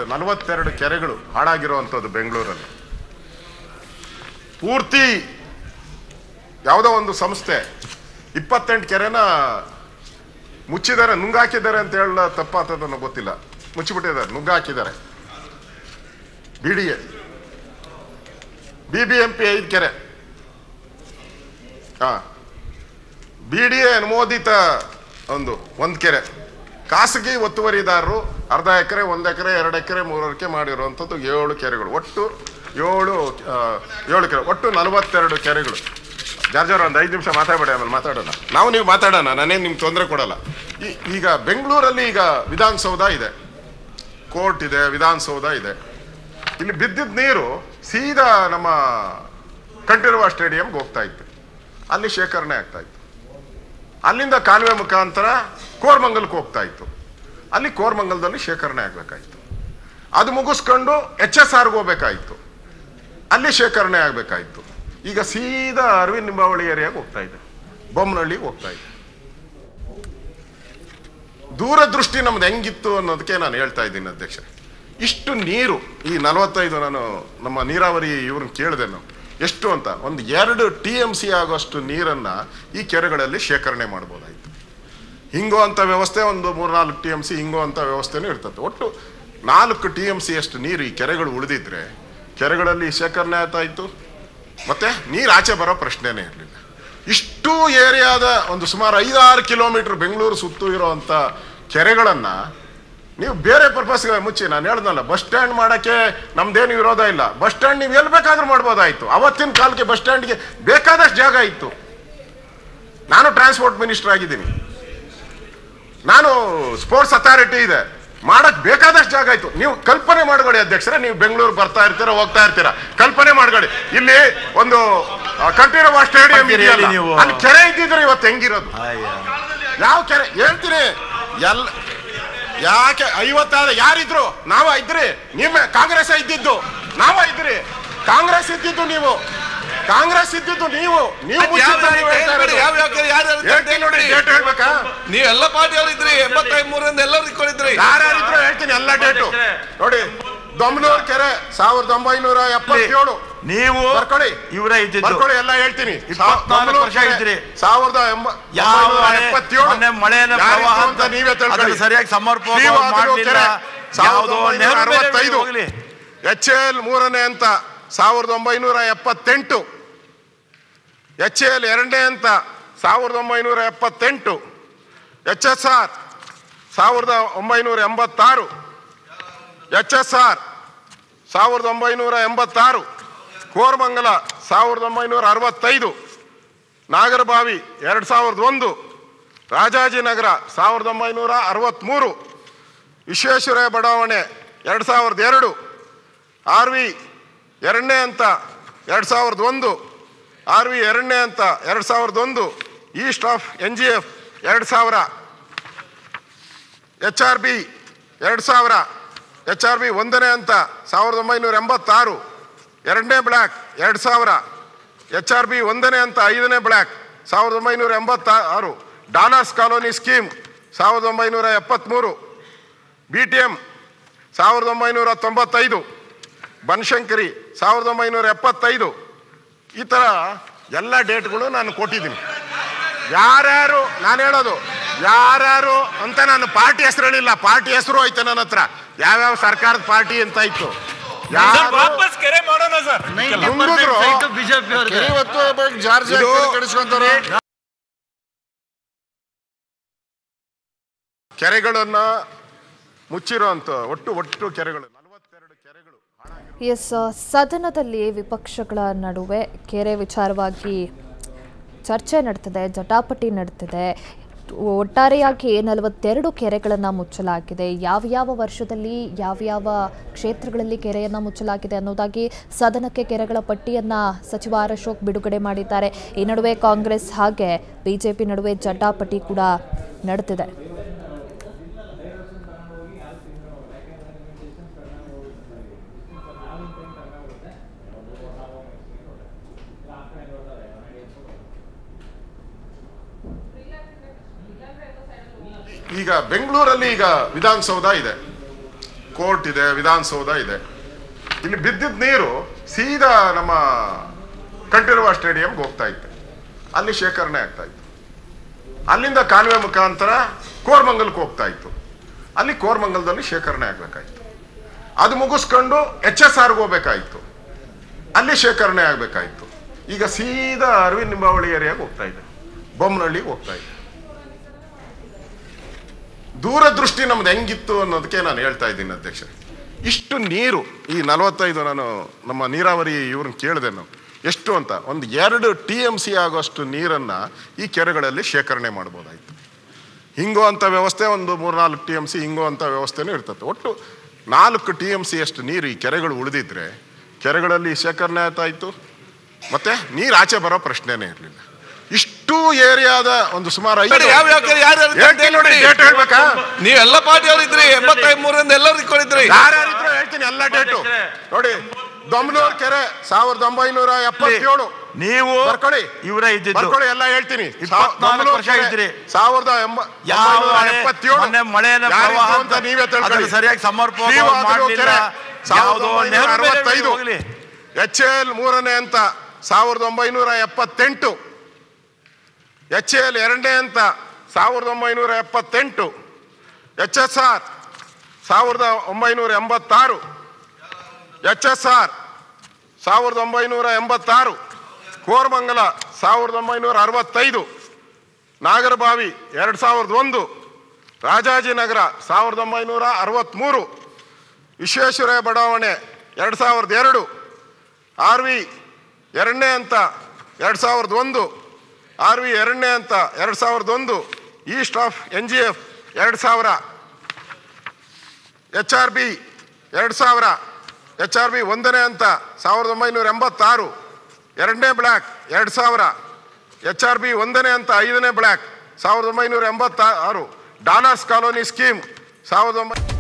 ನಲವತ್ತೆರಡು ಕೆರೆಗಳು ಹಾಳಾಗಿರುವಂಥದ್ದು ಬೆಂಗಳೂರಲ್ಲಿ ಪೂರ್ತಿ ಯಾವುದೋ ಒಂದು ಸಂಸ್ಥೆ ಇಪ್ಪತ್ತೆಂಟು ಕೆರೆನ ಮುಚ್ಚಿದ್ದಾರೆ ನುಂಗಾಕಿದ್ದಾರೆ ಅಂತ ಹೇಳ ತಪ್ಪಾತದ ನನಗೆ ಗೊತ್ತಿಲ್ಲ ಮುಚ್ಚಿಬಿಟ್ಟಿದ್ದಾರೆ ನುಂಗಾಕಿದ್ದಾರೆ B D A B B M P ಐದು ಕೆರೆ ಹಾ ಬಿ ಡಿ ಎ ಅನುಮೋದಿತ ಒಂದು ಒಂದು ಕೆರೆ ಖಾಸಗಿ ಒತ್ತುವರಿದಾರರು ಅರ್ಧ ಎಕರೆ ಒಂದು ಎಕರೆ ಎರಡು ಎಕರೆ ಮೂರು ಎಕರೆ ಮಾಡಿರುವಂಥದ್ದು ಏಳು ಕೆರೆಗಳು ಒಟ್ಟು ಏಳು ಆ, ಏಳು ಕೆರೆ ಒಟ್ಟು ನಲವತ್ತೆರಡು ಕೆರೆಗಳು ಜಾರ್ಜರ್ ಒಂದು ಐದು ನಿಮಿಷ ಮಾತಾಡಬೇಡಿ ಆಮೇಲೆ ಮಾತಾಡೋಣ ನಾವು ನೀವು ಮಾತಾಡೋಣ ನಾನೇನು ನಿಮ್ಗೆ ತೊಂದರೆ ಕೊಡಲ್ಲ ಈ- ಈಗ ಬೆಂಗಳೂರಲ್ಲಿ ಈಗ ವಿಧಾನಸೌಧ ಇದೆ ಕೋರ್ಟ್ ಇದೆ ವಿಧಾನಸೌಧ ಇದೆ ಇಲ್ಲಿ ಬಿದ್ದಿದ್ದ ನೀರು ಸೀದಾ ನಮ್ಮ ಕಂಠೀರವ ಸ್ಟೇಡಿಯಂಗೆ ಹೋಗ್ತಾ ಇತ್ತು ಅಲ್ಲಿ ಶೇಖರಣೆ ಆಗ್ತಾ ಇತ್ತು ಅಲ್ಲಿಂದ ಕಾಲುವೆ ಮುಖಾಂತರ ಕೋರ್ಮಂಗಲ್ಗೆ ಹೋಗ್ತಾ ಇತ್ತು ಅಲ್ಲಿ ಕೋರ್ಮಂಗಲದಲ್ಲಿ ಶೇಖರಣೆ ಆಗಬೇಕಾಯಿತು ಅದು ಮುಗಿಸ್ಕೊಂಡು ಎಚ್ ಎಸ್ ಆರ್ಗೆ ಹೋಗ್ಬೇಕಾಯಿತು ಅಲ್ಲಿ ಶೇಖರಣೆ ಆಗಬೇಕಾಯಿತು ಈಗ ಸೀದಾ ಅರವಿಂದ್ ನಿಂಬಾವಳಿ ಏರಿಯಾಗೆ ಹೋಗ್ತಾ ಇದೆ ಬೊಮ್ಮನಹಳ್ಳಿಗೆ ಹೋಗ್ತಾ ಇದೆ ದೂರದೃಷ್ಟಿ ನಮ್ದು ಹೆಂಗಿತ್ತು ಅನ್ನೋದಕ್ಕೆ ನಾನು ಹೇಳ್ತಾ ಇದ್ದೀನಿ ಅಧ್ಯಕ್ಷ ಇಷ್ಟು ನೀರು ಈ ನಲವತ್ತೈದು ನಾನು ನಮ್ಮ ನೀರಾವರಿ ಇವ್ರನ್ನ ಕೇಳಿದೆ ನಾವು ಎಷ್ಟು ಅಂತ ಒಂದು ಎರಡು ಟಿ ಎಮ್ ಸಿ ಆಗೋಷ್ಟು ನೀರನ್ನ ಈ ಕೆರೆಗಳಲ್ಲಿ ಶೇಖರಣೆ ಮಾಡ್ಬೋದಾಯ್ತು ಹಿಂಗೋ ಅಂತ ವ್ಯವಸ್ಥೆ ಒಂದು ಮೂರ್ನಾಲ್ಕು ಟಿ ಎಮ್ ಸಿ ಹಿಂಗೋ ಅಂತ ವ್ಯವಸ್ಥೆನೂ ಇರ್ತದೆ ಒಟ್ಟು ನಾಲ್ಕು ಟಿ ಎಮ್ ಸಿ ಅಷ್ಟು ನೀರು ಈ ಕೆರೆಗಳು ಉಳಿದಿದ್ರೆ ಕೆರೆಗಳಲ್ಲಿ ಶೇಖರಣೆ ಆಯ್ತಾ ಇತ್ತು ಮತ್ತೆ ನೀರು ಆಚೆ ಬರೋ ಪ್ರಶ್ನೆನೇ ಇರಲಿಲ್ಲ ಇಷ್ಟು ಏರಿಯಾದ ಒಂದು ಸುಮಾರು ಐದಾರು ಕಿಲೋಮೀಟರ್ ಬೆಂಗಳೂರು ಸುತ್ತು ಇರೋವಂಥ ಕೆರೆಗಳನ್ನು ನೀವು ಬೇರೆ ಪರ್ಪಸ್ಗೆ ಮುಚ್ಚಿ ನಾನು ಹೇಳ್ದಲ್ಲ ಬಸ್ ಸ್ಟ್ಯಾಂಡ್ ಮಾಡೋಕ್ಕೆ ನಮ್ದೇನು ವಿರೋಧ ಇಲ್ಲ ಬಸ್ ಸ್ಟ್ಯಾಂಡ್ ನೀವು ಎಲ್ಲಿ ಬೇಕಾದ್ರೂ ಮಾಡ್ಬೋದಾಯ್ತು ಅವತ್ತಿನ ಕಾಲಕ್ಕೆ ಬಸ್ ಸ್ಟ್ಯಾಂಡ್ಗೆ ಬೇಕಾದಷ್ಟು ಜಾಗ ಇತ್ತು ನಾನು ಟ್ರಾನ್ಸ್ಪೋರ್ಟ್ ಮಿನಿಸ್ಟರ್ ಆಗಿದ್ದೀನಿ ನಾನು ಸ್ಪೋರ್ಟ್ಸ್ ಅಥಾರಿಟಿ ಇದೆ ಮಾಡಕ್ ಬೇಕಾದಷ್ಟು ಜಾಗ ಆಯ್ತು ನೀವು ಕಲ್ಪನೆ ಮಾಡ್ಕೊಳ್ಳಿ ಅಧ್ಯಕ್ಷರೇ ನೀವು ಬೆಂಗಳೂರು ಬರ್ತಾ ಇರ್ತೀರಾ ಹೋಗ್ತಾ ಇರ್ತೀರಾ ಕಲ್ಪನೆ ಮಾಡ್ಕೊಳ್ಳಿ ಇಲ್ಲಿ ಒಂದು ಆ, ಕಂಠೀರವ ಸ್ಟೇಡಿಯಂ ಬರ್ತೀರಿ ಇದೆಯಲ್ಲ ಹೇಳಿ ನೀವು. ಅಲ್ಲಿ ಕೆರೆ ಇದ್ದಿದ್ರೆ ಇವತ್ತು ಹೆಂಗಿರೋದು ಅಯ್ಯ. ಯಾವ ಕೆರೆ ಹೇಳ್ತೀನಿ ಎಲ್ಲ ಯಾಕೆ ಐವತ್ತಾರು ಯಾರಿದ್ರು ನಾವ ಇದ್ರಿ ನಿಮ್ಮ ಕಾಂಗ್ರೆಸ್ ಇದ್ದಿದ್ದು ನಾವ ಇದ್ರಿ ಕಾಂಗ್ರೆಸ್ ಇದ್ದಿದ್ದು ನೀವು ಕಾಂಗ್ರೆಸ್ ಇದ್ದಿದ್ದು ನೀವು ನೀವು ಅದ್ ಯಾವ ಮುಚ್ಚಿದ್ದು ನೀವು ಹೇಳ್ತಾ ಹೇಳ್ಬೇಡಿ, ಇರೋದು. ಯಾವ ಯಾವ ಕೆರೆ ಯಾರು ಹೇಳ್ತಾರೆ ಅಂತ ಹೇಳ್ತೀನಿ ನೋಡಿ ಹೇಳ್ಬಿಡಿ. ಡೇಟ್ ಹೇಳ್ಬೇಕಾ ನೀವ್ ಎಲ್ಲ ಪಾರ್ಟಿಯವರು ಇದ್ರಿ ಎಂಬತ್ತೈದು ಮೂರರಿಂದ ಎಲ್ಲರೂ ಇಟ್ಕೊಂಡಿದ್ರಿ ಯಾರ್ಯಾರಿದ್ರು ಹೇಳ್ತೀನಿ ಎಲ್ಲ ಡೇಟು ನೋಡಿ ದೊಮ್ನೂರ್ ಕೆರೆ ಸಾವಿರದ ಒಂಬೈನೂರ ಎಪ್ಪತ್ತೇಳು ನೀವು ಬರ್ಕೊಳ್ಳಿ ಇವರೇ ಇದ್ದಿದ್ದು ಬರ್ಕೊಳ್ಳಿ ಎಲ್ಲ ಹೇಳ್ತೀನಿ ಇಪ್ಪತ್ನಾಲ್ಕು ದೊಮ್ನೂರ್ ವರ್ಷ ಕೆರೆ ಇದ್ರಿ. ಸಾವಿರದ ಎಂಬ- ಯಾವ ಒಂಬೈನೂರ ಮಳೆ- ಎಪ್ಪತ್ತೇಳು ಮೊನ್ನೆ ಮಳೆನ ಯಾರಿದ್ರು ಪ್ರವಾಹ ಅಂತ ನೀವೇ ತಿಳ್ಕೊಳ್ಳಿ. ಅದನ್ನ ಸರಿಯಾಗಿ ಸಮರ್ಪಕವಾಗಿ ಶ್ರೀವಾದರು ಮಾಡ್ಲಿಲ್ಲ. ಕೆರೆ ಸಾವಿರದ ಯಾವುದೋ ಒಂಬೈನೂರ ನೆಹರು ಬೇರೆ ಅರವತ್ತೈದು ಹೋಗ್ಲಿ. ಎಚ್ ಎಲ್ ಮೂರನೇ ಅಂತ ಸಾವಿರದ ಒಂಬೈನೂರ ಎಪ್ಪತ್ತೆಂಟು ಎಚ್ ಎಲ್ ಎರಡನೇ ಅಂತ ಸಾವಿರದ ಒಂಬೈನೂರ ಎಪ್ಪತ್ತೆಂಟು ಎಚ್ ಎಸ್ ಆರ್ ಸಾವಿರದ ಒಂಬೈನೂರ ಎಂಬತ್ತಾರು ಎಚ್ ಎಸ್ ಆರ್ ಸಾವಿರದ ಒಂಬೈನೂರ ಎಂಬತ್ತಾರು ಕೋರಮಂಗಲ ಸಾವಿರದ ಒಂಬೈನೂರ ಅರವತ್ತೈದು ನಾಗರಬಾವಿ ಎರಡು ಸಾವಿರದ ಒಂದು ರಾಜಾಜಿನಗರ ಸಾವಿರದ ಒಂಬೈನೂರ ಅರವತ್ತ್ಮೂರು ವಿಶ್ವೇಶ್ವರಯ್ಯ ಬಡಾವಣೆ ಎರಡು ಸಾವಿರದ ಎರಡು ಆರ್ ವಿ ಎರಡನೇ ಅಂತ ಎರಡು ಸಾವಿರದ ಒಂದು ಆರ್ ವಿ ಎರಡನೇ ಅಂತ ಎರಡು ಸಾವಿರದ ಒಂದು east of N G F ಎರಡು ಸಾವಿರ ಎಚ್ ಆರ್ ಬಿ ಎರಡು ಸಾವಿರ ಎಚ್ ಆರ್ ಬಿ ಒಂದನೇ ಅಂತ ಸಾವಿರದ ಒಂಬೈನೂರ ಎಂಬತ್ತಾರು ಎರಡನೇ ಬ್ಲ್ಯಾಕ್ ಎರಡು ಸಾವಿರ ಎಚ್ ಆರ್ ಬಿ ಒಂದನೇ ಅಂತ ಐದನೇ ಬ್ಲ್ಯಾಕ್ ಸಾವಿರದ ಒಂಬೈನೂರ ಎಂಬತ್ತಾರು ಡಾಲರ್ಸ್ ಕಾಲೋನಿ ಸ್ಕೀಮ್ ಸಾವಿರದ ಒಂಬೈನೂರ ಎಪ್ಪತ್ತ್ಮೂರು ಬಿ ಟಿ ಎಮ್ ಸಾವಿರದ ಒಂಬೈನೂರ ತೊಂಬತ್ತೈದು ಬನಶಂಕರಿ ಸಾವಿರದ ಒಂಬೈನೂರ ಎಪ್ಪತ್ತೈದು ಈ ಥರ ಎಲ್ಲ ಡೇಟ್ಗಳು ನಾನು ಕೊಟ್ಟಿದ್ದೀನಿ ಯಾರ್ಯಾರು ನಾನು ಹೇಳೋದು ಯಾರ್ಯಾರು ಅಂತ ನಾನು ಪಾರ್ಟಿ ಹೆಸರು ಹೇಳಿಲ್ಲ ಪಾರ್ಟಿ ಹೆಸರು ಐತೆ ನನ್ನ ಹತ್ರ ಯಾವ್ಯಾವ ಸರ್ಕಾರದ ಪಾರ್ಟಿ ಅಂತ ಇತ್ತು ಯಾರು ವಾಪಸ್ ಕೆರೆ ಮಾಡೋಣ ಸರ್ ನುಂಗಿದ್ರು ಬಿಜೆಪಿ ಇವತ್ತು ಜಾರ್ಜ್ ಇದು- ಕೆಡಿಸ್ಕೊಂತಾರೆ ಕೆರೆಗಳನ್ನ ಮುಚ್ಚಿರುವಂತ ಒಟ್ಟು ಒಟ್ಟು ಕೆರೆಗಳು ನಲವತ್ತೆರಡು ಕೆರೆಗಳು ಎಸ್ ಸದನದಲ್ಲಿ ವಿಪಕ್ಷಗಳ ನಡುವೆ ಕೆರೆ ವಿಚಾರವಾಗಿ ಚರ್ಚೆ ನಡ್ತಿದೆ ಜಟಾಪಟಿ ನಡ್ತಿದೆ ಒಟ್ಟಾರೆಯಾಗಿ ನಲವತ್ತೆರಡು ಕೆರೆಗಳನ್ನು ಮುಚ್ಚಲಾಗಿದೆ ಯಾವ ಯಾವ ವರ್ಷದಲ್ಲಿ ಯಾವ್ಯಾವ ಕ್ಷೇತ್ರಗಳಲ್ಲಿ ಕೆರೆಯನ್ನು ಮುಚ್ಚಲಾಗಿದೆ ಅನ್ನೋದಾಗಿ ಸದನಕ್ಕೆ ಕೆರೆಗಳ ಪಟ್ಟಿಯನ್ನು ಸಚಿವ ಆರ್ ಅಶೋಕ್ ಬಿಡುಗಡೆ ಮಾಡಿದ್ದಾರೆ ಈ ನಡುವೆ ಕಾಂಗ್ರೆಸ್ ಹಾಗೆ ಬಿಜೆಪಿ ನಡುವೆ ಜಟಾಪಟಿ ಕೂಡ ನಡೆದಿದೆ ಈಗ ಬೆಂಗಳೂರಲ್ಲಿ ಈಗ ವಿಧಾನಸೌಧ ಇದೆ ಕೋರ್ಟ್ ಇದೆ ವಿಧಾನಸೌಧ ಇದೆ ಇಲ್ಲಿ ಬಿದ್ದಿದ್ದ ನೀರು ಸೀದಾ ನಮ್ಮ ಕಂಠೀರವ ಸ್ಟೇಡಿಯಂಗೆ ಹೋಗ್ತಾ ಇತ್ತು ಅಲ್ಲಿ ಶೇಖರಣೆ ಆಗ್ತಾ ಇತ್ತು ಅಲ್ಲಿಂದ ಕಾಲುವೆ ಮುಖಾಂತರ ಕೋರ್ಮಂಗಲ್ಗೆ ಹೋಗ್ತಾ ಇತ್ತು ಅಲ್ಲಿ ಕೋರ್ಮಂಗಲದಲ್ಲಿ ಶೇಖರಣೆ ಆಗ್ಬೇಕಾಯ್ತು ಅದು ಮುಗಿಸ್ಕೊಂಡು ಎಚ್ ಎಸ್ ಆರ್ಗೆ ಹೋಗ್ಬೇಕಾಯ್ತು ಅಲ್ಲಿ ಶೇಖರಣೆ ಆಗ್ಬೇಕಾಯ್ತು ಈಗ ಸೀದಾ ಅರವಿಂದ್ ನಿಂಬಾವಳಿ ಏರಿಯಾಗೆ ಹೋಗ್ತಾ ಇದೆ ಬೊಮ್ಮನಹಳ್ಳಿಗೆ ಹೋಗ್ತಾ ಇದೆ ದೂರದೃಷ್ಟಿ ನಮ್ದು ಹೆಂಗಿತ್ತು ಅನ್ನೋದಕ್ಕೆ ನಾನು ಹೇಳ್ತಾ ಇದ್ದೀನಿ ಅಧ್ಯಕ್ಷ ಇಷ್ಟು ನೀರು ಈ ನಲವತ್ತೈದು ನಾನು ನಮ್ಮ ನೀರಾವರಿ ಇವ್ರನ್ನ ಕೇಳಿದೆ ನಾವು ಎಷ್ಟು ಅಂತ ಒಂದು ಎರಡು ಟಿ ಎಮ್ ಸಿ ಆಗೋಷ್ಟು ನೀರನ್ನು ಈ ಕೆರೆಗಳಲ್ಲಿ ಶೇಖರಣೆ ಮಾಡ್ಬೋದಾಯ್ತು ಹಿಂಗೋ ಅಂತ ವ್ಯವಸ್ಥೆ ಒಂದು ಮೂರ್ನಾಲ್ಕು ಟಿ ಎಮ್ ಸಿ ಹಿಂಗೋ ಅಂತ ವ್ಯವಸ್ಥೆನೂ ಇರ್ತದೆ ಒಟ್ಟು ನಾಲ್ಕು ಟಿ ಎಮ್ ಸಿ ಅಷ್ಟು ನೀರು ಈ ಕೆರೆಗಳು ಉಳಿದಿದ್ರೆ ಕೆರೆಗಳಲ್ಲಿ ಶೇಖರಣೆ ಆಯ್ತಾಯಿತು ಮತ್ತೆ ನೀರು ಆಚೆ ಬರೋ ಪ್ರಶ್ನೆನೇ ಇರಲಿಲ್ಲ ಇಷ್ಟು ಏರಿಯಾದ ಒಂದು ಸುಮಾರು ಐದು ಯಾವ ಯಾವ ಕೆರೆ ಯಾರ್ಯಾರು ಅಂತ ಹೇಳ್ತೀನಿ ನೋಡಿ ಹೇಳ್ಬಿಡಿ. ಡೇಟ್ ಹೇಳ್ಬೇಕಾ ನೀವೆಲ್ಲ ಪಾರ್ಟಿಯವರು ಇದ್ರಿ ಎಂಬತ್ತೈದು ಮೂರರಿಂದ ಎಲ್ಲರೂ ಇಟ್ಕೊಂಡಿದ್ರಿ ಯಾರ್ಯಾರಿದ್ರು ಹೇಳ್ತೀನಿ ಎಲ್ಲ ಡೇಟು ನೋಡಿ ದೊಮ್ನೂರ್ ಕೆರೆ ಸಾವಿರದ ಒಂಬೈನೂರ ಎಪ್ಪತ್ತೇಳು ನೀವು ಬರ್ಕೊಳ್ಳಿ ಇವರ ಇದ್ದಿದ್ದು ಬರ್ಕೊಳ್ಳಿ ಎಲ್ಲ ಹೇಳ್ತೀನಿ ಇಪ್ಪತ್ನಾಲ್ಕು ದೊಮ್ನೂರ್ ವರ್ಷ ಕೆರೆ ಇದ್ರಿ. ಸಾವಿರದ ಎಂಬ ಯಾವ ಒಂಬೈನೂರ ಮಳೆ- ಎಪ್ಪತ್ತೇಳು ಮೊನ್ನೆ ಮಳೆನ ಯಾರಿದ್ರು ಪ್ರವಾಹ ಅಂತ ನೀವೇ ತಿಳ್ಕೊಳ್ಳಿ ಅದನ್ನ ಸರಿಯಾಗಿ ಸಮರ್ಪಕವಾಗಿ ಶ್ರೀವಾದರು ಮಾಡ್ಲಿಲ್ಲ. ಕೆರೆ ಸಾವಿರದ ಯಾವುದೋ ಒಂಬೈನೂರ ನೆಹರು ಬೇರೆ ಅರವತ್ತೈದು ಹೋಗ್ಲಿ. ಎಚ್ ಎಲ್ ಮೂರನೇ ಅಂತ ಸಾವಿರದ ಒಂಬೈನೂರ ಎಪ್ಪತ್ತೆಂಟು ಎಚ್ ಎಲ್ ಎರಡನೇ ಅಂತ ಸಾವಿರದ ಒಂಬೈನೂರ ಎಪ್ಪತ್ತೆಂಟು ಎಚ್ ಎಸ್ ಆರ್ ಸಾವಿರದ ಒಂಬೈನೂರ ಎಂಬತ್ತಾರು ಎಚ್ ಎಸ್ ಆರ್ ಸಾವಿರದ ಒಂಬೈನೂರ ಎಂಬತ್ತಾರು ಕೋರಮಂಗಲ ಸಾವಿರದ ಒಂಬೈನೂರ ಅರವತ್ತೈದು ನಾಗರಬಾವಿ ಎರಡು ಸಾವಿರದ ಒಂದು ರಾಜಾಜಿನಗರ ಸಾವಿರದ ಒಂಬೈನೂರ ಅರವತ್ತ್ಮೂರು ವಿಶ್ವೇಶ್ವರಯ್ಯ ಬಡಾವಣೆ ಎರಡು ಸಾವಿರದ ಎರಡು ಆರ್ ವಿ ಎರಡನೇ ಅಂತ ಎರಡು ಸಾವಿರದ ಒಂದು ಆರ್ ವಿ ಎರಡನೇ ಅಂತ ಎರಡು ಸಾವಿರದ ಒಂದು east of N G F ಎರಡು ಸಾವಿರ ಎಚ್ ಆರ್ ಬಿ ಎರಡು ಸಾವಿರ ಎಚ್ ಆರ್ ಬಿ ಒಂದನೇ ಅಂತ ಸಾವಿರದ ಒಂಬೈನೂರ ಎಂಬತ್ತಾರು ಎರಡನೇ ಬ್ಲ್ಯಾಕ್ ಎರಡು ಸಾವಿರ ಎಚ್ ಆರ್ ಬಿ ಒಂದನೇ ಅಂತ ಐದನೇ ಬ್ಲ್ಯಾಕ್ ಸಾವಿರದ ಒಂಬೈನೂರ ಎಂಬತ್ತಾರು ಡಾಲರ್ಸ್ ಕಾಲೋನಿ ಸ್ಕೀಮ್ ಸಾವಿರದ ಒಂಬೈ